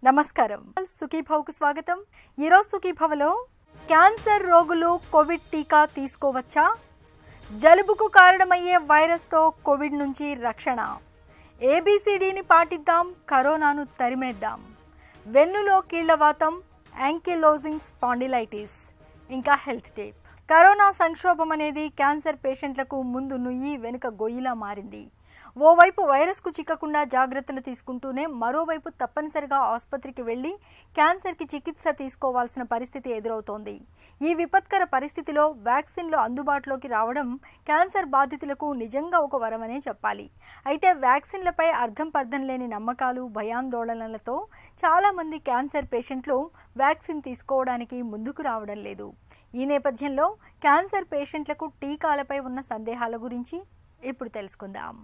నమస్కారం సుఖీభవకు స్వాగతం ఈరోజు సుఖీభవలో క్యాన్సర్ రోగులు కోవిడ్ టీకా తీసుకోవచ్చా జలుబుకు కారణమయ్యే వైరస్తో కోవిడ్ నుంచి రక్షణ ఏబిసిడిని పాటిద్దాం కరోనాను తరిమేద్దాం వెన్నులో కీళ్లవాతం యాంకిలోజింగ్ స్పాండిలైటిస్ ఇంకా హెల్త్ టేప్ కరోనా సంక్షోభం అనేది క్యాన్సర్ పేషెంట్లకు ముందు నుయ్యి వెనుక గొయ్యిలా మారింది ఓవైపు వైరస్కు చిక్కకుండా జాగ్రత్తలు తీసుకుంటూనే మరోవైపు తప్పనిసరిగా ఆసుపత్రికి వెళ్లి క్యాన్సర్కి చికిత్స తీసుకోవాల్సిన పరిస్థితి ఎదురవుతోంది ఈ విపత్కర పరిస్థితిలో వ్యాక్సిన్లు అందుబాటులోకి రావడం క్యాన్సర్ బాధితులకు నిజంగా ఒక వరమనే చెప్పాలి అయితే వ్యాక్సిన్లపై అర్థం పర్థం లేని నమ్మకాలు భయాందోళనలతో చాలామంది క్యాన్సర్ పేషెంట్లు వ్యాక్సిన్ తీసుకోవడానికి ముందుకు రావడం లేదు ఈ నేపథ్యంలో క్యాన్సర్ పేషెంట్లకు టీకాలపై ఉన్న సందేహాల గురించి ఇప్పుడు తెలుసుకుందాం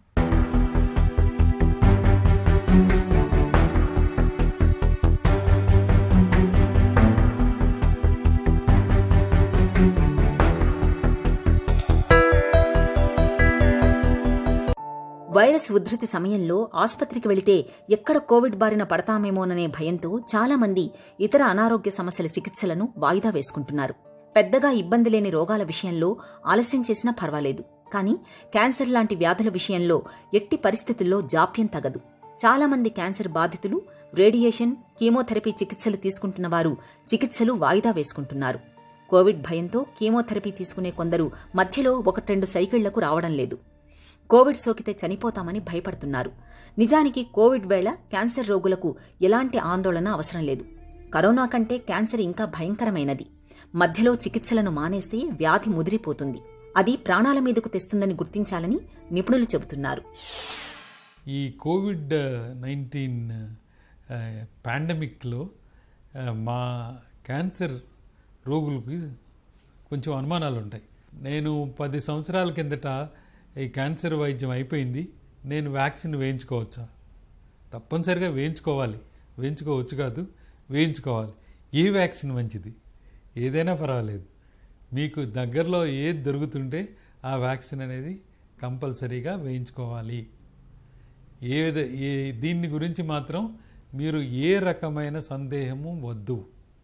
వైరస్ ఉధృతి సమయంలో ఆస్పత్రికి వెళితే ఎక్కడ కోవిడ్ బారిన పడతామేమోననే భయంతో చాలా మంది ఇతర అనారోగ్య సమస్యల చికిత్సలను వాయిదా వేసుకుంటున్నారు పెద్దగా ఇబ్బంది లేని రోగాల విషయంలో ఆలస్యం చేసినా పర్వాలేదు కానీ క్యాన్సర్ లాంటి వ్యాధుల విషయంలో ఎట్టి పరిస్థితుల్లో జాప్యం తగదు చాలా మంది క్యాన్సర్ బాధితులు రేడియేషన్ కీమోథెరపీ చికిత్సలు తీసుకుంటున్న వారు చికిత్సలు వాయిదా వేసుకుంటున్నారు కోవిడ్ భయంతో కీమోథెరపీ తీసుకునే కొందరు మధ్యలో ఒకటెండు సైకిళ్లకు రావడం లేదు కోవిడ్ సోకితే చనిపోతామని భయపడుతున్నారు నిజానికి కోవిడ్ వేళ క్యాన్సర్ రోగులకు ఎలాంటి ఆందోళన అవసరం లేదు కరోనా కంటే క్యాన్సర్ ఇంకా భయంకరమైనది మధ్యలో చికిత్సలను మానేస్తే వ్యాధి ముదిరిపోతుంది అది ప్రాణాల మీదకు తెస్తుందని గుర్తించాలని నిపుణులు చెబుతున్నారు ఈ కోవిడ్ నైన్టీన్ పాండమిక్లో మా క్యాన్సర్ రోగులకి కొంచెం అనుమానాలు ఉంటాయి నేను పది సంవత్సరాల కిందట ఈ క్యాన్సర్ వైద్యం అయిపోయింది నేను వ్యాక్సిన్ వేయించుకోవచ్చా తప్పనిసరిగా వేయించుకోవాలి వేయించుకోవచ్చు కాదు వేయించుకోవాలి ఏ వ్యాక్సిన్ మంచిది ఏదైనా పర్వాలేదు మీకు దగ్గరలో ఏది దొరుకుతుంటే ఆ వ్యాక్సిన్ అనేది కంపల్సరీగా వేయించుకోవాలి ఏ విధ- ఏ దీన్ని గురించి మాత్రం మీరు ఏ రకమైన సందేహము వద్దు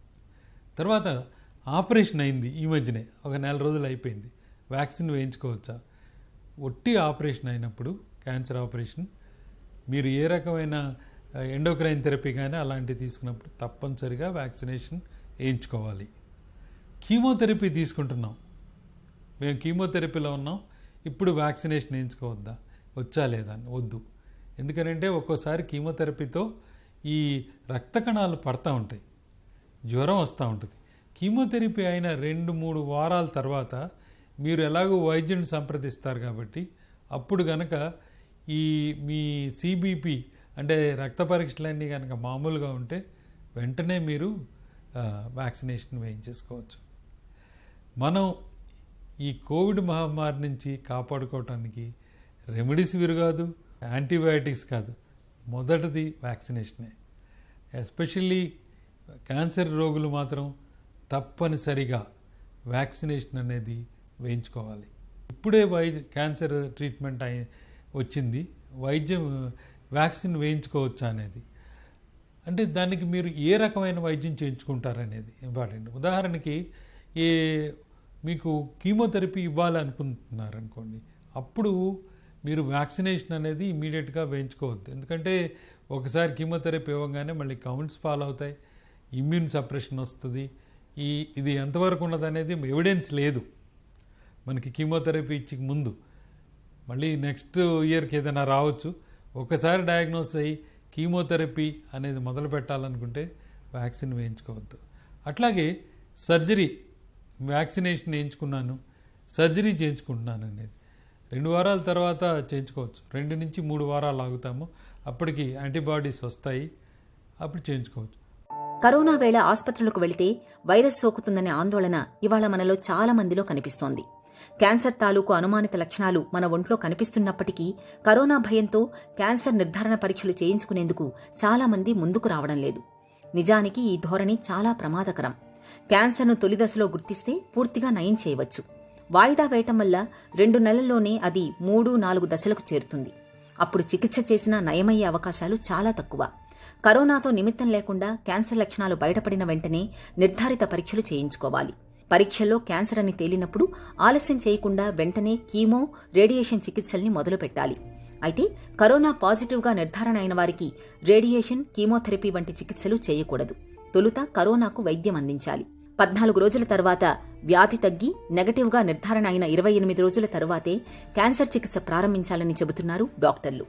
తర్వాత ఆపరేషన్ అయింది ఈ మధ్యనే ఒక నెల రోజులు అయిపోయింది వ్యాక్సిన్ వేయించుకోవచ్చా ఒట్టి ఆపరేషన్ అయినప్పుడు క్యాన్సర్ ఆపరేషన్ మీరు ఏ రకమైన ఎండోక్రైన్ థెరపీ కానీ అలాంటివి తీసుకున్నప్పుడు తప్పనిసరిగా వ్యాక్సినేషన్ వేయించుకోవాలి కీమోథెరపీ తీసుకుంటున్నాం మేము కీమోథెరపీలో ఉన్నాం ఇప్పుడు వ్యాక్సినేషన్ వేయించుకోవద్దా వచ్చా లేదా అని వద్దు ఎందుకనంటే ఒక్కోసారి కీమోథెరపీతో ఈ రక్త కణాలు పడతా ఉంటాయి జ్వరం వస్తూ ఉంటుంది కీమోథెరపీ అయిన రెండు మూడు వారాల తర్వాత మీరు ఎలాగో వైద్యుని సంప్రదిస్తారు కాబట్టి అప్పుడు గనక ఈ మీ సిబిపి అంటే రక్త పరీక్షలన్నీ కనుక మామూలుగా ఉంటే వెంటనే మీరు ఆ, వ్యాక్సినేషన్ వేయించేసుకోవచ్చు మనం ఈ కోవిడ్ మహమ్మారి నుంచి కాపాడుకోవటానికి రెమెడీసివిర్ కాదు యాంటీబయాటిక్స్ కాదు మొదటిది వ్యాక్సినేషనే ఎస్పెషల్లీ క్యాన్సర్ రోగులు మాత్రం తప్పనిసరిగా వ్యాక్సినేషన్ అనేది వేయించుకోవాలి ఇప్పుడే వైద్య క్యాన్సర్ ట్రీట్మెంట్ అయి వచ్చింది వైద్యం వ్యాక్సిన్ వేయించుకోవచ్చా అనేది అంటే దానికి మీరు ఏ రకమైన వైద్యం చేయించుకుంటారనేది ఇంపార్టెంట్ ఉదాహరణకి ఏ మీకు కీమోథెరపీ ఇవ్వాలనుకుంటున్నారు అనుకోండి అప్పుడు మీరు వ్యాక్సినేషన్ అనేది ఇమీడియట్గా వేయించుకోవద్దు ఎందుకంటే ఒకసారి కీమోథెరపీ ఇవ్వగానే మళ్ళీ కౌంట్స్ ఫాల్ అవుతాయి ఇమ్యూన్ సప్రెషన్ వస్తుంది ఈ ఇది ఎంతవరకు ఉన్నదనేది ఎవిడెన్స్ లేదు మనకి కీమోథెరపీ ఇచ్చి ముందు మళ్ళీ నెక్స్ట్ ఇయర్కి ఏదైనా రావచ్చు ఒకసారి డయాగ్నోస్ అయ్యి కీమోథెరపీ అనేది మొదలు పెట్టాలనుకుంటే వ్యాక్సిన్ వేయించుకోవద్దు అట్లాగే సర్జరీ వ్యాక్సినేషన్ వేయించుకున్నాను సర్జరీ చేయించుకుంటున్నాను అనేది రెండు వారాల తర్వాత చేయించుకోవచ్చు రెండు నుంచి మూడు వారాలు ఆగుతాము అప్పటికి యాంటీబాడీస్ వస్తాయి అప్పుడు చేయించుకోవచ్చు కరోనా వేళ ఆస్పత్రులకు వెళితే వైరస్ సోకుతుందనే ఆందోళన ఇవాళ మనలో చాలా మందిలో కనిపిస్తోంది క్యాన్సర్ తాలూకు అనుమానిత లక్షణాలు మన ఒంట్లో కనిపిస్తున్నప్పటికీ కరోనా భయంతో క్యాన్సర్ నిర్ధారణ పరీక్షలు చేయించుకునేందుకు చాలా మంది ముందుకు రావడం లేదు నిజానికి ఈ ధోరణి చాలా ప్రమాదకరం క్యాన్సర్ను తొలి దశలో గుర్తిస్తే పూర్తిగా నయం చేయవచ్చు వాయిదా వేయటం వల్ల రెండు నెలల్లోనే అది మూడు నాలుగు దశలకు చేరుతుంది అప్పుడు చికిత్స చేసినా నయమయ్యే అవకాశాలు చాలా తక్కువ కరోనాతో నిమిత్తం లేకుండా క్యాన్సర్ లక్షణాలు బయటపడిన వెంటనే నిర్ధారిత పరీక్షలు చేయించుకోవాలి పరీక్షల్లో క్యాన్సర్ అని తేలినప్పుడు ఆలస్యం చేయకుండా వెంటనే కీమో రేడియేషన్ చికిత్సల్ని మొదలుపెట్టాలి అయితే కరోనా పాజిటివ్గా నిర్ధారణ అయిన వారికి రేడియేషన్ కీమోథెరపీ వంటి చికిత్సలు చేయకూడదు తొలుత కరోనాకు వైద్యం అందించాలి పద్నాలుగు రోజుల తర్వాత వ్యాధి తగ్గి నెగటివ్గా నిర్ధారణ అయిన ఇరవై ఎనిమిది రోజుల తరువాతే క్యాన్సర్ చికిత్స ప్రారంభించాలని చెబుతున్నారు డాక్టర్లు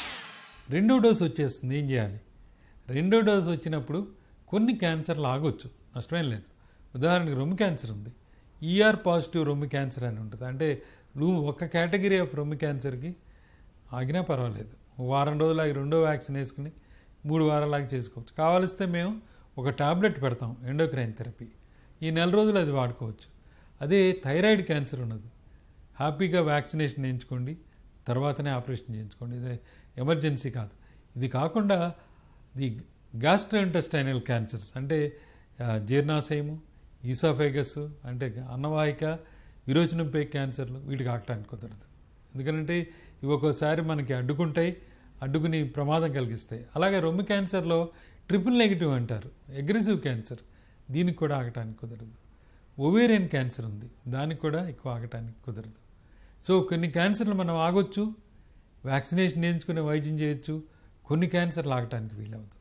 రెండో డోస్ వచ్చేస్తుంది ఏం చేయాలి రెండో డోస్ వచ్చినప్పుడు కొన్ని క్యాన్సర్లు ఆగొచ్చు నష్టమేం లేదు ఉదాహరణకి రొమ్ము క్యాన్సర్ ఉంది ఈఆర్ పాజిటివ్ రొమ్ము క్యాన్సర్ అని ఉంటుంది అంటే నువ్వు ఒక కేటగిరీ ఆఫ్ రొమ్ము క్యాన్సర్కి ఆగినా పర్వాలేదు వారం రోజులు ఆగి రెండో వ్యాక్సిన్ వేసుకుని మూడు వారాలాగా చేసుకోవచ్చు కావలిస్తే మేము ఒక టాబ్లెట్ పెడతాం ఎండోక్రైన్ థెరపీ ఈ నెల రోజులు అది వాడుకోవచ్చు అదే థైరాయిడ్ క్యాన్సర్ ఉన్నది హ్యాపీగా వ్యాక్సినేషన్ వేయించుకోండి తర్వాతనే ఆపరేషన్ చేయించుకోండి ఇది ఎమర్జెన్సీ కాదు ఇది కాకుండా ది గ్యాస్ట్రోఇంటెస్టైనల్ క్యాన్సర్స్ అంటే ఆ, జీర్ణాశయము ఈసాఫేగస్ అంటే అన్నవాహిక విరోచనం పే క్యాన్సర్లు వీటికి ఆకటానికి కుదరదు ఎందుకంటే ఇవి ఒక్కోసారి మనకి అడ్డుకుంటాయి అడ్డుకుని ప్రమాదం కలిగిస్తాయి అలాగే రొమ్ము క్యాన్సర్లో ట్రిపుల్ నెగిటివ్ అంటారు అగ్రెసివ్ క్యాన్సర్ దీనికి కూడా ఆగటానికి కుదరదు ఓవేరియన్ క్యాన్సర్ ఉంది దానికి కూడా ఎక్కువ ఆగటానికి కుదరదు సో కొన్ని క్యాన్సర్లు మనం ఆగొచ్చు వ్యాక్సినేషన్ వేయించుకునే వైద్యం చేయొచ్చు కొన్ని క్యాన్సర్లు ఆగటానికి వీలవదు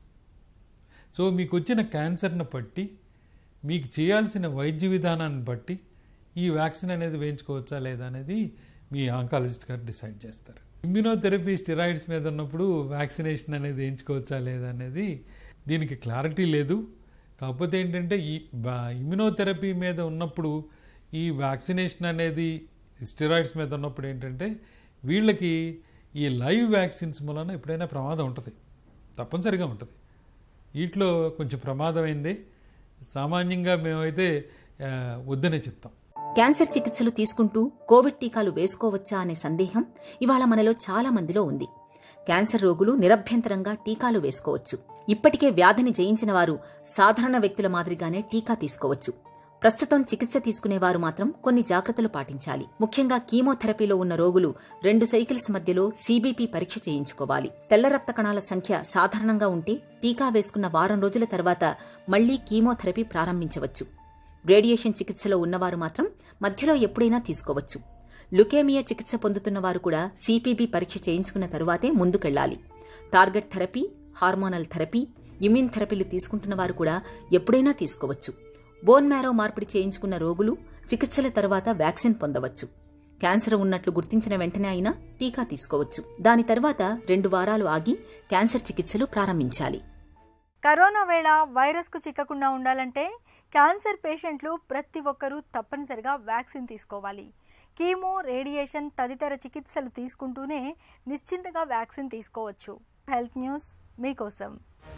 సో మీకు వచ్చిన క్యాన్సర్ను బట్టి మీకు చేయాల్సిన వైద్య విధానాన్ని బట్టి ఈ వ్యాక్సిన్ అనేది వేయించుకోవచ్చా లేదా అనేది మీ ఆంకాలజిస్ట్ గారు డిసైడ్ చేస్తారు ఇమ్యూనోథెరపీ స్టిరాయిడ్స్ మీద ఉన్నప్పుడు వ్యాక్సినేషన్ అనేది వేయించుకోవచ్చా లేదా అనేది దీనికి క్లారిటీ లేదు కాకపోతే ఏంటంటే ఈ ఇమ్యునోథెరపీ మీద ఉన్నప్పుడు ఈ వ్యాక్సినేషన్ అనేది స్టిరాయిడ్స్ మీద ఉన్నప్పుడు ఏంటంటే వీళ్ళకి ఈ లైవ్ వ్యాక్సిన్స్ మూలన ఎప్పుడైనా ప్రమాదం ఉంటుంది తప్పనిసరిగా ఉంటుంది వీటిలో కొంచెం ప్రమాదమైంది సామాన్యంగా మేమైతే ఆ, వద్దనే చెప్తాం క్యాన్సర్ చికిత్సలు తీసుకుంటూ కోవిడ్ టీకాలు వేసుకోవచ్చా అనే సందేహం ఇవాళ మనలో చాలా మందిలో ఉంది క్యాన్సర్ రోగులు నిరభ్యంతరంగా టీకాలు వేసుకోవచ్చు ఇప్పటికే వ్యాధిని జయించిన వారు సాధారణ వ్యక్తుల మాదిరిగానే టీకా తీసుకోవచ్చు ప్రస్తుతం చికిత్స తీసుకునేవారు మాత్రం కొన్ని జాగ్రత్తలు పాటించాలి ముఖ్యంగా కీమోథెరపీలో ఉన్న రోగులు రెండు సైకిల్స్ మధ్యలో సీబీపీ పరీక్ష చేయించుకోవాలి తెల్ల రక్త కణాల సంఖ్య సాధారణంగా ఉంటే టీకా వేసుకున్న వారం రోజుల తర్వాత మళ్లీ కీమోథెరపీ ప్రారంభించవచ్చు రేడియేషన్ చికిత్సలో ఉన్నవారు మాత్రం మధ్యలో ఎప్పుడైనా తీసుకోవచ్చు లుకేమియా చికిత్స పొందుతున్న వారు కూడా సిపిబి పరీక్ష చేయించుకున్న తరువాతే ముందుకెళ్లాలి target therapy hormonal therapy immune థెరపీలు తీసుకుంటున్న వారు కూడా ఎప్పుడైనా తీసుకోవచ్చు బోన్ మ్యారో మార్పిడి చేయించుకున్న రోగులు చికిత్సల తర్వాత వ్యాక్సిన్ పొందవచ్చు క్యాన్సర్ ఉన్నట్లు గుర్తించిన వెంటనే అయినా టీకా తీసుకోవచ్చు దాని తర్వాత రెండు వారాలు ఆగి క్యాన్సర్ చికిత్సలు ప్రారంభించాలి కరోనా వేళ వైరస్కు చిక్కకుండా ఉండాలంటే క్యాన్సర్ పేషెంట్లు ప్రతి ఒక్కరూ తప్పనిసరిగా వ్యాక్సిన్ తీసుకోవాలి కీమో రేడియేషన్ తదితర చికిత్సలు తీసుకుంటూనే నిశ్చింతగా వ్యాక్సిన్ తీసుకోవచ్చు హెల్త్ న్యూస్ మీకోసం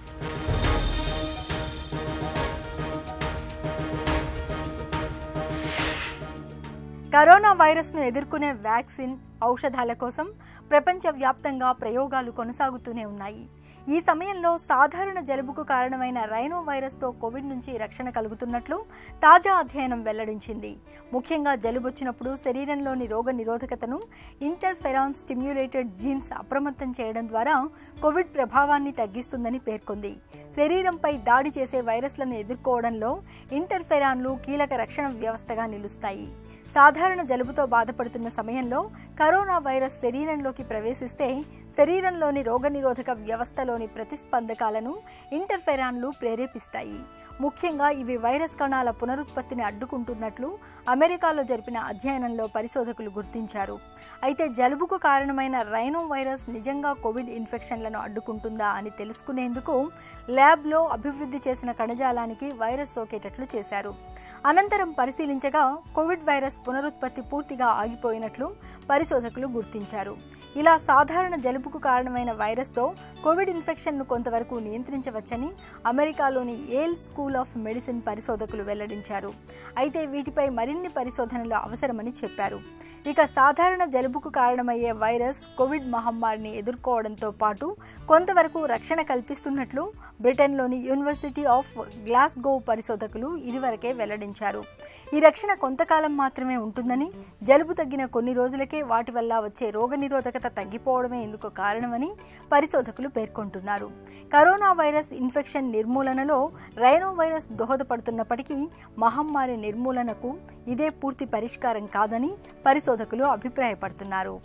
కరోనా వైరస్ను ఎదుర్కొనే వ్యాక్సిన్ ఔషధాల కోసం ప్రపంచవ్యాప్తంగా ప్రయోగాలు కొనసాగుతూనే ఉన్నాయి ఈ సమయంలో సాధారణ జలుబుకు కారణమైన రైనో వైరస్తో కోవిడ్ నుంచి రక్షణ కలుగుతున్నట్లు తాజా అధ్యయనం వెల్లడించింది ముఖ్యంగా జలుబొచ్చినప్పుడు శరీరంలోని రోగ నిరోధకతను ఇంటర్ఫెరాన్ స్టిమ్యులేటెడ్ జీన్స్ అప్రమత్తం చేయడం ద్వారా కోవిడ్ ప్రభావాన్ని తగ్గిస్తుందని పేర్కొంది శరీరంపై దాడి చేసే వైరస్లను ఎదుర్కోవడంలో ఇంటర్ఫెరాన్లు కీలక రక్షణ వ్యవస్థగా నిలుస్తాయి సాధారణ జలుబుతో బాధపడుతున్న సమయంలో కరోనా వైరస్ శరీరంలోకి ప్రవేశిస్తే శరీరంలోని రోగనిరోధక వ్యవస్థలోని ప్రతిస్పందకాలను ఇంటర్ఫెరాన్లు ప్రేరేపిస్తాయి ముఖ్యంగా ఇవి వైరస్ కణాల పునరుత్పత్తిని అడ్డుకుంటున్నట్లు అమెరికాలో జరిపిన అధ్యయనంలో పరిశోధకులు గుర్తించారు అయితే జలుబుకు కారణమైన రైనో వైరస్ నిజంగా కోవిడ్ ఇన్ఫెక్షన్లను అడ్డుకుంటుందా అని తెలుసుకునేందుకు ల్యాబ్లో అభివృద్ధి చేసిన కణజాలానికి వైరస్ సోకేటట్లు చేశారు అనంతరం పరిశీలించగా కోవిడ్ వైరస్ పునరుత్పత్తి పూర్తిగా ఆగిపోయినట్లు పరిశోధకులు గుర్తించారు ఇలా సాధారణ జలుబుకు కారణమైన వైరస్తో కోవిడ్ ఇన్ఫెక్షన్ను కొంతవరకు నియంత్రించవచ్చని అమెరికాలోని ఏల్ స్కూల్ ఆఫ్ మెడిసిన్ పరిశోధకులు వెల్లడించారు అయితే వీటిపై మరిన్ని పరిశోధనలు అవసరమని చెప్పారు ఇక సాధారణ జలుబుకు కారణమయ్యే వైరస్ కోవిడ్ మహమ్మారిని ఎదుర్కోవడంతో పాటు కొంతవరకు రక్షణ కల్పిస్తున్నట్లు బ్రిటన్లోని యూనివర్సిటీ ఆఫ్ గ్లాస్గో పరిశోధకులు ఇదివరకే వెల్లడించారు హెచ్చరించారు ఈ రక్షణ కొంతకాలం మాత్రమే ఉంటుందని జలుబు తగ్గిన కొన్ని రోజులకే వాటి వల్ల వచ్చే రోగనిరోధకత తగ్గిపోవడమే ఇందుకు కారణమని పరిశోధకులు పేర్కొంటున్నారు కరోనా వైరస్ ఇన్ఫెక్షన్ నిర్మూలనలో రైనో వైరస్ దోహదపడుతున్నప్పటికీ మహమ్మారి నిర్మూలనకు ఇదే పూర్తి పరిష్కారం కాదని పరిశోధకులు అభిప్రాయపడుతున్నారు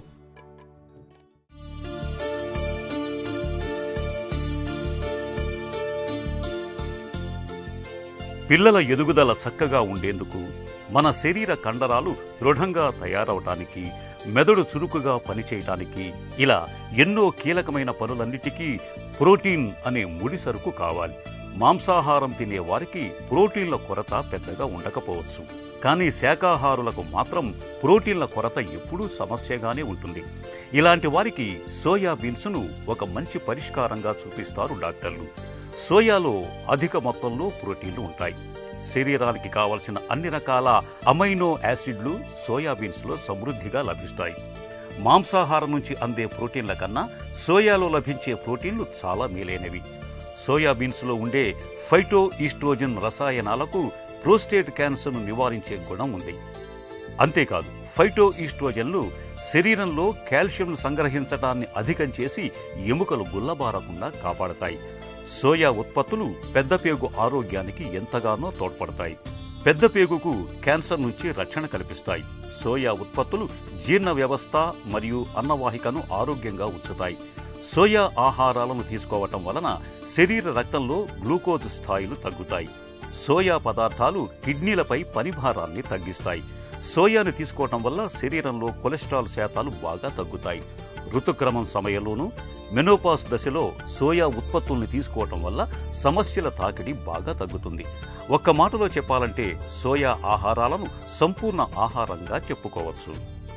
పిల్లల ఎదుగుదల చక్కగా ఉండేందుకు మన శరీర కండరాలు దృఢంగా తయారవటానికి మెదడు చురుకుగా పనిచేయటానికి ఇలా ఎన్నో కీలకమైన పనులన్నిటికీ ప్రోటీన్ అనే ముడి సరుకు కావాలి మాంసాహారం తినే వారికి ప్రోటీన్ల కొరత పెద్దగా ఉండకపోవచ్చు కానీ శాకాహారులకు మాత్రం ప్రోటీన్ల కొరత ఎప్పుడూ సమస్యగానే ఉంటుంది ఇలాంటి వారికి సోయా బీన్స్ను ఒక మంచి పరిష్కారంగా చూపిస్తారు డాక్టర్లు సోయాలో అధిక మొత్తంలో ప్రోటీన్లు ఉంటాయి శరీరానికి కావలసిన అన్ని రకాల అమైనో యాసిడ్లు సోయాబీన్స్లో సమృద్ధిగా లభిస్తాయి మాంసాహారం నుంచి అందే ప్రోటీన్ల కన్నా సోయాలో లభించే ప్రోటీన్లు చాలా మేలైనవి సోయాబీన్స్లో ఉండే ఫైటో ఈస్ట్రోజన్ రసాయనాలకు ప్రోస్టేట్ క్యాన్సర్ను నివారించే గుణం ఉంది అంతేకాదు ఫైటో ఈస్ట్రోజన్లు శరీరంలో కాల్షియం సంగ్రహించడాన్ని అధికం చేసి ఎముకలు గుల్లబారకుండా కాపాడతాయి సోయా ఉత్పత్తులు పెద్దపేగు ఆరోగ్యానికి ఎంతగానో తోడ్పడతాయి పెద్దపేగుకు క్యాన్సర్ నుంచి రక్షణ కల్పిస్తాయి సోయా ఉత్పత్తులు జీర్ణ వ్యవస్థ మరియు అన్నవాహికను ఆరోగ్యంగా ఉంచుతాయి సోయా ఆహారాలను తీసుకోవటం వలన శరీర రక్తంలో గ్లూకోజ్ స్థాయిలు తగ్గుతాయి సోయా పదార్థాలు కిడ్నీలపై పనిభారాన్ని తగ్గిస్తాయి సోయాను తీసుకోవటం వల్ల శరీరంలో కొలెస్ట్రాల్ శాతాలు బాగా తగ్గుతాయి ఋతుక్రమం సమయంలోనూ మెనోపాస్ దశలో సోయా ఉత్పత్తుల్ని తీసుకోవటం వల్ల సమస్యల తాకిడి బాగా తగ్గుతుంది ఒక్క మాటలో చెప్పాలంటే సోయా ఆహారాలను సంపూర్ణ ఆహారంగా చెప్పుకోవచ్చు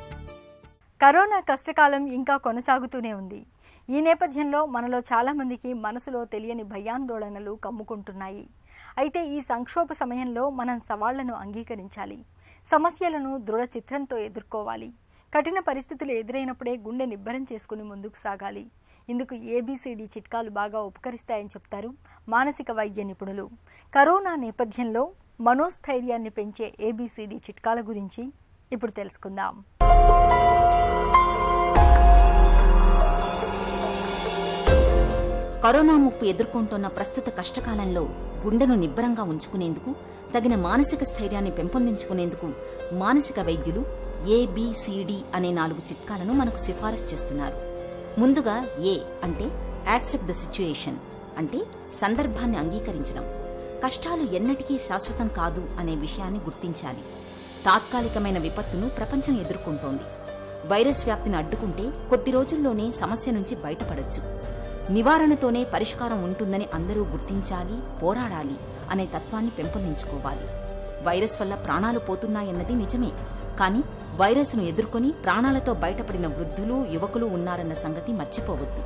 కరోనా కష్టకాలం ఇంకా కొనసాగుతూనే ఉంది ఈ నేపథ్యంలో మనలో చాలామందికి మనసులో తెలియని భయాందోళనలు కమ్ముకుంటున్నాయి అయితే ఈ సంక్షోభ సమయంలో మనం సవాళ్లను అంగీకరించాలి సమస్యలను దృఢ చిత్రంతో ఎదుర్కోవాలి కఠిన పరిస్థితులు ఎదురైనప్పుడే గుండె నిబ్బరం చేసుకుని ముందుకు సాగాలి ఇందుకు ఏబీసీడీ చిట్కాలు బాగా ఉపకరిస్తాయని చెప్తారు మానసిక వైద్య నిపుణులు కరోనా నేపథ్యంలో మనోస్థైర్యాన్ని పెంచే ఏబీసీడీ చిట్కాల గురించి ఇప్పుడు తెలుసుకుందాం కరోనా ముప్పు ఎదుర్కొంటున్న ప్రస్తుత కష్టకాలంలో గుండెను నిబ్బరంగా ఉంచుకునేందుకు తగిన మానసిక స్థైర్యాన్ని పెంపొందించుకునేందుకు మానసిక వైద్యులు ఏబిసిడి అనే నాలుగు చిట్కాలను మనకు సిఫారసు చేస్తున్నారు ముందుగా ఏ అంటే యాక్సెప్ట్ ద సిచ్యుయేషన్ అంటే సందర్భాన్ని అంగీకరించడం కష్టాలు ఎన్నటికీ శాశ్వతం కాదు అనే విషయాన్ని గుర్తించాలి తాత్కాలికమైన విపత్తును ప్రపంచం ఎదుర్కొంటోంది వైరస్ వ్యాప్తిని అడ్డుకుంటే కొద్ది రోజుల్లోనే సమస్య నుంచి బయటపడొచ్చు నివారణతోనే పరిష్కారం ఉంటుందని అందరూ గుర్తించాలి పోరాడాలి అనే తత్వాన్ని పెంపొందించుకోవాలి వైరస్ వల్ల ప్రాణాలు పోతున్నాయన్నది నిజమే కానీ వైరస్ను ఎదుర్కొని ప్రాణాలతో బయటపడిన వృద్ధులు యువకులు ఉన్నారన్న సంగతి మర్చిపోవద్దు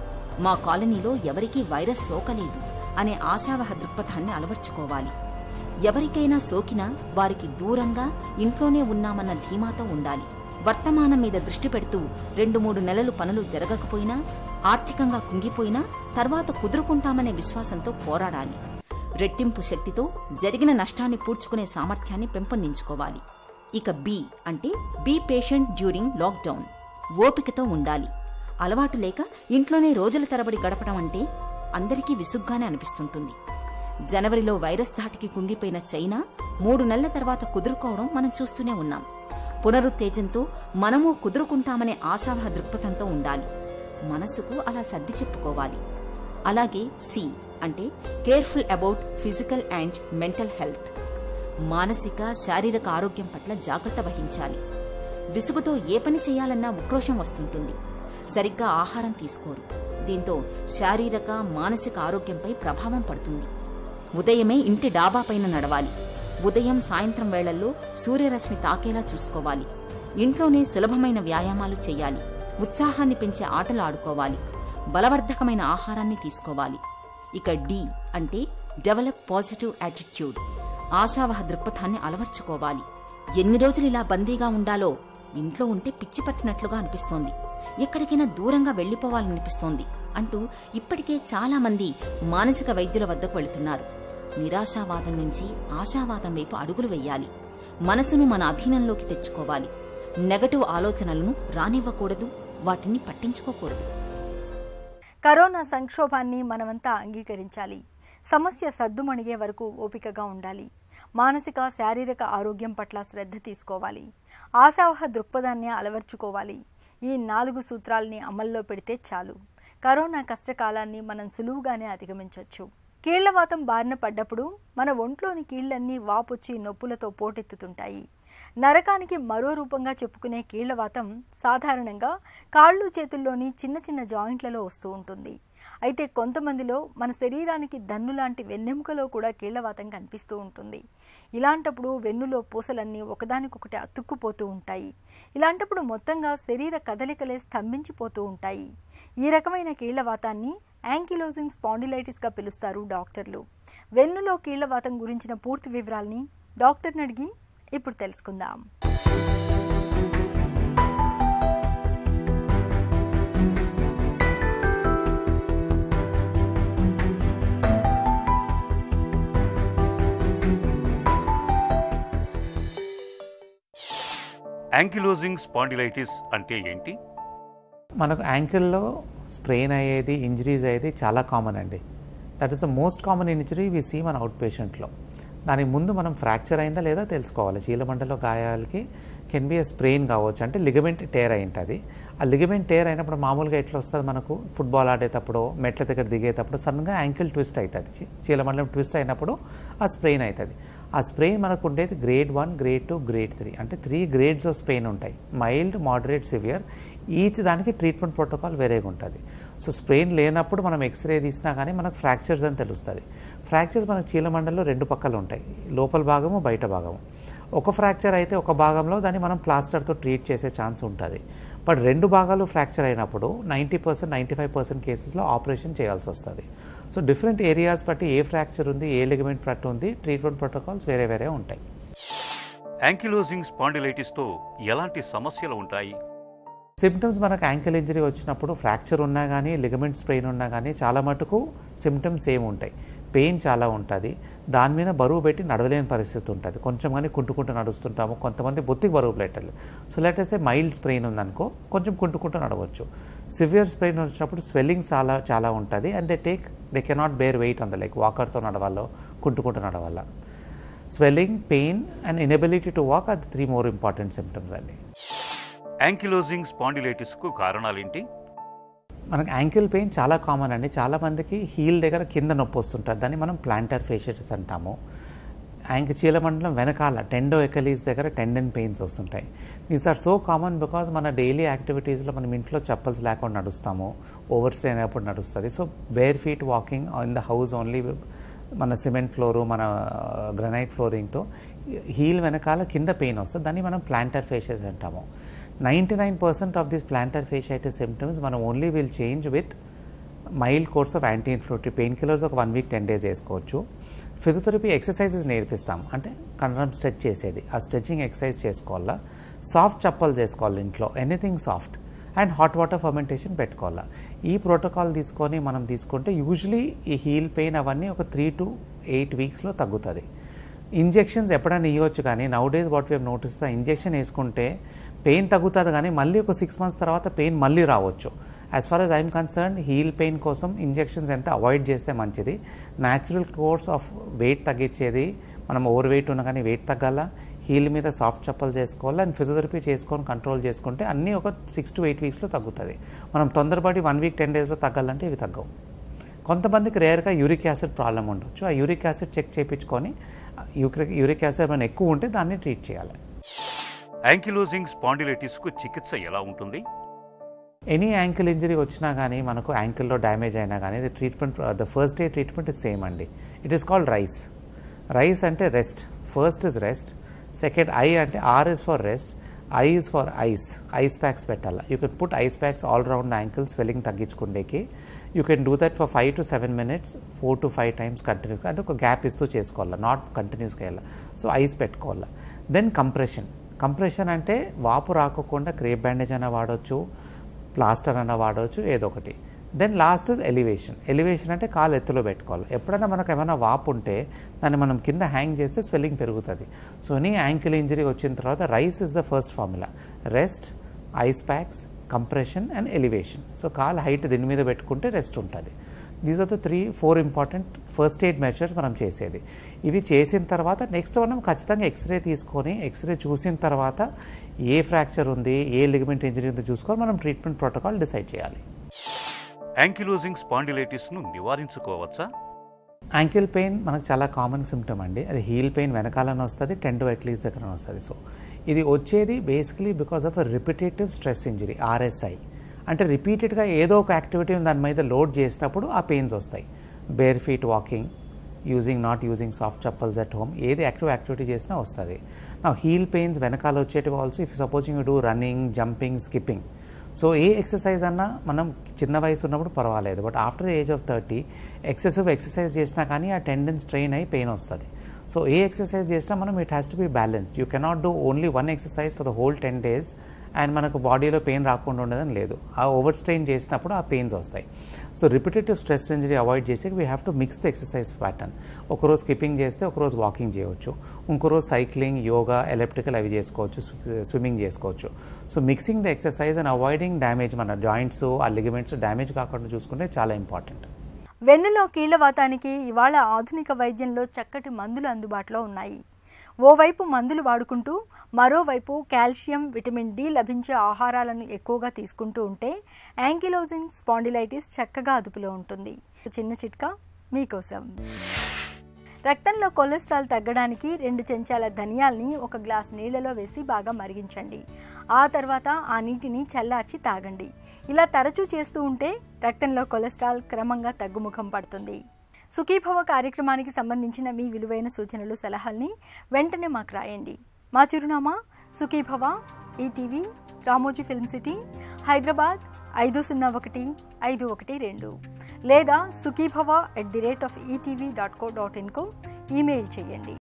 మా కాలనీలో ఎవరికీ వైరస్ సోకలేదు అనే ఆశావహ దృక్పథాన్ని అలవర్చుకోవాలి ఎవరికైనా సోకినా వారికి దూరంగా ఇంట్లోనే ఉన్నామన్న ధీమాతో ఉండాలి వర్తమానం మీద దృష్టి పెడుతూ రెండు మూడు నెలలు పనులు జరగకపోయినా ఆర్థికంగా కుంగిపోయినా తర్వాత కుదురుకుంటామనే విశ్వాసంతో పోరాడాలి రెట్టింపు శక్తితో జరిగిన నష్టాన్ని పూడ్చుకునే సామర్థ్యాన్ని పెంపొందించుకోవాలి ఇక బి అంటే బీ పేషెంట్ డ్యూరింగ్ లాక్డౌన్ ఓపికతో ఉండాలి అలవాటు లేక ఇంట్లోనే రోజుల తరబడి గడపడం అంటే అందరికీ విసుగ్గానే అనిపిస్తుంటుంది జనవరిలో వైరస్ ధాటికి కుంగిపోయిన చైనా మూడు నెలల తర్వాత కుదురుకోవడం మనం చూస్తూనే ఉన్నాం పునరుత్తేజంతో మనము కుదురుకుంటామనే ఆశావహ దృక్పథంతో ఉండాలి మనసుకు అలా సర్ది చెప్పుకోవాలి అలాగే సి అంటే careful about physical and mental health మానసిక శారీరక ఆరోగ్యం పట్ల జాగ్రత్త వహించాలి విసుగుతో ఏ పని చేయాలన్నా ఉక్రోషం వస్తుంటుంది సరిగ్గా ఆహారం తీసుకోరు దీంతో శారీరక మానసిక ఆరోగ్యంపై ప్రభావం పడుతుంది ఉదయమే ఇంటి డాబా పైన నడవాలి ఉదయం సాయంత్రం వేళల్లో సూర్యరశ్మి తాకేలా చూసుకోవాలి ఇంట్లోనే సులభమైన వ్యాయామాలు చేయాలి ఉత్సాహాన్ని పెంచే ఆటలు ఆడుకోవాలి బలవర్ధకమైన ఆహారాన్ని తీసుకోవాలి ఇక డి అంటే డెవలప్ పాజిటివ్ యాటిట్యూడ్ ఆశావహ దృక్పథాన్ని అలవర్చుకోవాలి ఎన్ని రోజులు ఇలా బందీగా ఉండాలో ఇంట్లో ఉంటే పిచ్చి పట్టినట్లుగా అనిపిస్తోంది ఎక్కడికైనా దూరంగా వెళ్లిపోవాలనిపిస్తోంది అంటూ ఇప్పటికే చాలా మంది మానసిక వైద్యుల వద్దకు వెళుతున్నారు నిరాశావాదం నుంచి ఆశావాదం వైపు అడుగులు వెయ్యాలి మనసును మన అధీనంలోకి తెచ్చుకోవాలి నెగటివ్ ఆలోచనలను రానివ్వకూడదు వాటిని పట్టించుకోకూడదు కరోనా సంక్షోభాన్ని మనమంతా అంగీకరించాలి సమస్య సద్దుమణిగే వరకు ఓపికగా ఉండాలి మానసిక శారీరక ఆరోగ్యం పట్ల శ్రద్ధ తీసుకోవాలి ఆశావహ దృక్పథాన్ని అలవర్చుకోవాలి ఈ నాలుగు సూత్రాల్ని అమల్లో పెడితే చాలు కరోనా కష్టకాలాన్ని మనం సులువుగానే అధిగమించవచ్చు కీళ్లవాతం బారిన పడ్డప్పుడు మన ఒంట్లోని కీళ్లన్నీ వాపొచ్చి నొప్పులతో పోటెత్తుతుంటాయి నరకానికి మరో రూపంగా చెప్పుకునే కీళ్లవాతం సాధారణంగా కాళ్ళు చేతుల్లోని చిన్న చిన్న జాయింట్లలో వస్తూ ఉంటుంది అయితే కొంతమందిలో మన శరీరానికి దన్ను లాంటి వెన్నెముకలో కూడా కీళ్లవాతం కనిపిస్తూ ఉంటుంది ఇలాంటప్పుడు వెన్నులో పూసలన్నీ ఒకదానికొకటి అతుక్కుపోతూ ఉంటాయి ఇలాంటప్పుడు మొత్తంగా శరీర కదలికలే స్తంభించిపోతూ ఉంటాయి ఈ రకమైన కీళ్లవాతాన్ని యాంకిలోజింగ్ స్పాండిలైటిస్గా పిలుస్తారు డాక్టర్లు వెన్నులో కీళ్లవాతం గురించిన పూర్తి వివరాల్ని డాక్టర్ని అడిగి ఇప్పుడు తెలుసుకుందాం యాంకిలోజింగ్ స్పాండిలైటిస్ అంటే ఏంటి మనకు యాంకిల్లో స్ప్రెయిన్ అయ్యేది ఇంజరీస్ అయ్యేది చాలా కామన్ అండి that is the most common injury we see మన అవుట్ పేషెంట్లో దానికి ముందు మనం ఫ్రాక్చర్ అయిందా లేదా తెలుసుకోవాలి చీలమండలో గాయాలకి కెన్ బి ఎ స్ప్రెయిన్ కావచ్చు అంటే లిగమెంట్ టేర్ అయి ఉంటుంది ఆ లిగమెంట్ టేర్ అయినప్పుడు మామూలుగా ఎట్లా వస్తుంది మనకు ఫుట్బాల్ ఆడేటప్పుడు మెట్ల దగ్గర దిగేటప్పుడు సడన్గా యాంకిల్ ట్విస్ట్ అవుతుంది చీ- చీలమండలం ట్విస్ట్ అయినప్పుడు ఆ స్ప్రెయిన్ అవుతుంది ఆ స్ప్రెయిన్ మనకు ఉండేది grade one grade two grade three అంటే త్రీ గ్రేడ్స్ ఆఫ్ స్పెయిన్ ఉంటాయి మైల్డ్ మోడరేట్ సివియర్ ఈచ్ దానికి ట్రీట్మెంట్ ప్రోటోకాల్ వేరేగా ఉంటుంది సో స్ప్రెయిన్ లేనప్పుడు మనం ఎక్స్రే తీసినా కానీ మనకు ఫ్రాక్చర్స్ అని తెలుస్తుంది ఫ్రాక్చర్స్ మనకు చీలమండల్లో రెండు పక్కలు ఉంటాయి లోపల భాగము బయట భాగము ఒక ఫ్రాక్చర్ అయితే ఒక భాగంలో దాన్ని మనం ప్లాస్టర్తో ట్రీట్ చేసే ఛాన్స్ ఉంటుంది బట్ రెండు భాగాలు ఫ్రాక్చర్ అయినప్పుడు ninety percent ninety five percent కేసెస్లో ఆపరేషన్ చేయాల్సి వస్తుంది సో డిఫరెంట్ ఏరియాస్ బట్టి ఏ ఫ్రాక్చర్ ఉంది ఏ లిగమెంట్ పట్టు ఉంది ట్రీట్మెంట్ ప్రోటోకాల్స్ వేరే వేరే ఉంటాయి యాంకిలోజింగ్ స్పాండిలైటిస్తో ఎలాంటి సమస్యలు ఉంటాయి సిమ్టమ్స్ మనకు యాంకిల్ ఇంజరీ వచ్చినప్పుడు ఫ్రాక్చర్ ఉన్నా కానీ లిగమెంట్ స్ప్రెయిన్ ఉన్నా కానీ చాలా మటుకు సిమ్టమ్స్ సేమ్ ఉంటాయి పెయిన్ చాలా ఉంటుంది దాని మీద బరువు పెట్టి నడవలేని పరిస్థితి ఉంటుంది కొంచెం కానీ కుంటుకుంటూ నడుస్తుంటాము కొంతమంది బొత్తికి బరువు పెట్టాలి సో లేటెస్ట్ మైల్డ్ స్ప్రెయిన్ ఉందనుకో కొంచెం కుంటుకుంటూ నడవచ్చు సివియర్ స్ప్రెయిన్ వచ్చినప్పుడు స్వెల్లింగ్ చాలా చాలా ఉంటుంది and they take they cannot bear weight అంద లైక్ వాకర్తో నడవాలో కుంటుకుంటూ నడవాలా swelling pain and inability to walk అది త్రీ మోర్ ఇంపార్టెంట్ సిమ్టమ్స్ అండి యాంకిలోజింగ్ స్పాండిలైటిస్కు కారణాలేంటి మనకి యాంకిల్ పెయిన్ చాలా కామన్ అండి చాలా మందికి హీల్ దగ్గర కింద నొప్పి వస్తుంటుంది దాన్ని మనం ప్లాంటర్ ఫేషియటిస్ అంటాము యాంకి చీలమండలం వెనకాల టెండో ఎకలీస్ దగ్గర టెండన్ పెయిన్స్ వస్తుంటాయి these are so common because మన డైలీ యాక్టివిటీస్లో మనం ఇంట్లో చెప్పల్స్ లేకుండా నడుస్తాము ఓవర్ స్టే అయినప్పుడు నడుస్తుంది so bare feet walking in the house only మన సిమెంట్ ఫ్లోరు మన గ్రనైట్ ఫ్లోరింగ్తో హీల్ వెనకాల కింద పెయిన్ వస్తుంది దాన్ని మనం ప్లాంటర్ ఫేషియస్ అంటాము ninety nine percent of this plantar fasciitis symptoms మనం only will change with mild course of anti inflammatory pain killers ఒక వన్ వీక్ టెన్ డేస్ వేసుకోవచ్చు ఫిజియోథెరపీ ఎక్సర్సైజెస్ నేర్పిస్తాం అంటే కండరం స్ట్రెచ్ చేసేది ఆ స్ట్రెచ్చింగ్ ఎక్సర్సైజ్ చేసుకోవాలా సాఫ్ట్ చప్పలు చేసుకోవాలి ఇంట్లో anything soft and hot water fermentation పెట్టుకోవాలా ఈ ప్రోటోకాల్ తీసుకొని మనం తీసుకుంటే యూజువలీ ఈ హీల్ పెయిన్ అవన్నీ ఒక త్రీ టు ఎయిట్ వీక్స్లో తగ్గుతుంది ఇంజెక్షన్స్ ఎప్పుడైనా ఇవ్వచ్చు కానీ nowadays what we notice injection వేసుకుంటే పెయిన్ తగ్గుతుంది కానీ మళ్ళీ ఒక సిక్స్ మంత్స్ తర్వాత పెయిన్ మళ్ళీ రావచ్చు as far as I'm concern heel pain కోసం ఇంజెక్షన్స్ ఎంత అవాయిడ్ చేస్తే మంచిది న్యాచురల్ కోర్స్ ఆఫ్ వెయిట్ తగ్గించేది మనం ఓవర్ వెయిట్ ఉన్నా కానీ వెయిట్ తగ్గాల హీల్ మీద సాఫ్ట్ చప్పలు చేసుకోవాలి అండ్ ఫిజియోథెరపీ చేసుకొని కంట్రోల్ చేసుకుంటే అన్నీ ఒక సిక్స్ టు ఎయిట్ వీక్స్లో తగ్గుతుంది మనం తొందరపడి వన్ వీక్ టెన్ డేస్లో తగ్గాలంటే ఇవి తగ్గవు కొంతమందికి రేర్గా యూరిక్ యాసిడ్ ప్రాబ్లం ఉండొచ్చు ఆ యూరిక్ యాసిడ్ చెక్ చేయించుకొని యూరిక్ యూరిక్ యాసిడ్ మనం ఎక్కువ ఉంటే దాన్ని ట్రీట్ చేయాలి యాంకిలోజింగ్ స్పాండిలైటిస్కు చికిత్స ఎలా ఉంటుంది ఎనీ యాంకిల్ ఇంజరీ వచ్చినా కానీ మనకు యాంకిల్లో డ్యామేజ్ అయినా కానీ the treatment the first day treatment is same అండి it is called rice rice అంటే rest first is rest second I అంటే R is for rest I is for ice ice packs పెట్టాలి you can put ice packs all round ankle swelling తగ్గించుకుండేకి you can do that for five to seven minutes four to five times కంటిన్యూస్గా అంటే ఒక gap ఇస్తూ చేసుకోవాలి not కంటిన్యూస్గా వెళ్ళాలి so ice పెట్టుకోవాలి దెన్ కంప్రెషన్ కంప్రెషన్ అంటే వాపు రాకోకుండా క్రేప్ బ్యాండేజ్ అయినా వాడవచ్చు ప్లాస్టర్ అన్న వాడవచ్చు ఏదో ఒకటి then last is elevation elevation అంటే కాలు ఎత్తులో పెట్టుకోవాలి ఎప్పుడైనా మనకు ఏమైనా వాపు ఉంటే దాన్ని మనం కింద హ్యాంగ్ చేస్తే స్వెల్లింగ్ పెరుగుతుంది సో నీ యాంకిల్ ఇంజరీ వచ్చిన తర్వాత rice is the first formula rest ice packs compression and elevation so కాలు హైట్ దీని మీద పెట్టుకుంటే రెస్ట్ ఉంటుంది these are the three four important first aid measures మనం చేసేది ఇవి చేసిన తర్వాత నెక్స్ట్ మనం ఖచ్చితంగా ఎక్స్రే తీసుకొని ఎక్స్రే చూసిన తర్వాత ఏ ఫ్రాక్చర్ ఉంది ఏ లిగమెంట్ ఇంజరీ ఉందో చూసుకొని మనం ట్రీట్మెంట్ ప్రోటోకాల్ డిసైడ్ చేయాలి యాంకిలోజింగ్ స్పాండిలైటిస్ను నివారించుకోవచ్చా యాంకిల్ పెయిన్ మనకు చాలా కామన్ సిమ్టమ్ అండి అది హీల్ పెయిన్ వెనకాలనే వస్తుంది టెండో ఎక్లీస్ దగ్గర వస్తుంది సో ఇది వచ్చేది basically because of a repetitive stress injury RSI అంటే రిపీటెడ్గా ఏదో ఒక యాక్టివిటీ దాని మీద లోడ్ చేసినప్పుడు ఆ పెయిన్స్ వస్తాయి bare feet walking using not using soft chappals at home ఏది యాక్టివ్ యాక్టివిటీ చేసినా వస్తుంది నా హీల్ పెయిన్స్ వెనకాల వచ్చేటివి also if supposing you do running jumping skipping so a exercise అన్నా మనం చిన్న వయసు ఉన్నప్పుడు పర్వాలేదు but after the age of thirty excessive exercise చేసినా కానీ ఆ టెండెన్స్ ట్రైన్ అయి పెయిన్ వస్తుంది సో ఏ ఎక్సర్సైజ్ చేసినా మనం it has to be balanced you cannot do only one exercise for the whole ten days and మనకు బాడీలో pain రాకుండా ఉండదని లేదు ఆ ఓవర్ స్ట్రెయిన్ చేసినప్పుడు ఆ పెయిన్స్ వస్తాయి so repetitive stress injury avoid చేసి we have to mix the exercise pattern ఒకరోజు స్కిప్పింగ్ చేస్తే ఒకరోజు వాకింగ్ చేయవచ్చు ఇంకో రోజు సైక్లింగ్ యోగా ఎలక్ట్రికల్ అవి చేసుకోవచ్చు స్విమ్మింగ్ చేసుకోవచ్చు so mixing the exercise and avoiding damage మన జాయింట్స్ ఆ లిగమెంట్స్ డ్యామేజ్ కాకుండా చూసుకుంటే చాలా ఇంపార్టెంట్ వెన్నులో కీళ్లవాతానికి ఇవాళ ఆధునిక వైద్యంలో చక్కటి మందులు అందుబాటులో ఉన్నాయి ఓవైపు మందులు వాడుకుంటూ మరోవైపు కాల్షియం విటమిన్ డి లభించే ఆహారాలను ఎక్కువగా తీసుకుంటూ ఉంటే యాంకిలోజింగ్ స్పాండిలైటిస్ చక్కగా అదుపులో ఉంటుంది చిన్న చిట్కా మీకోసం రక్తంలో కొలెస్ట్రాల్ తగ్గడానికి రెండు చెంచాల ధనియాల్ని ఒక గ్లాస్ నీళ్లలో వేసి బాగా మరిగించండి ఆ తర్వాత ఆ నీటిని చల్లార్చి తాగండి ఇలా తరచూ చేస్తూ ఉంటే రక్తంలో కొలెస్ట్రాల్ క్రమంగా తగ్గుముఖం పడుతుంది సుఖీభవ కార్యక్రమానికి సంబంధించిన మీ విలువైన సూచనలు సలహాల్ని వెంటనే మాకు రాయండి మా చిరునామా Sukhibhava ETV Ramoji film city Hyderabad ఐదు సున్నా ఒకటి ఐదు ఒకటి రెండు లేదా Sukhibhava at the rate of ETV dot co dot ఇన్కు ఈమెయిల్ చేయండి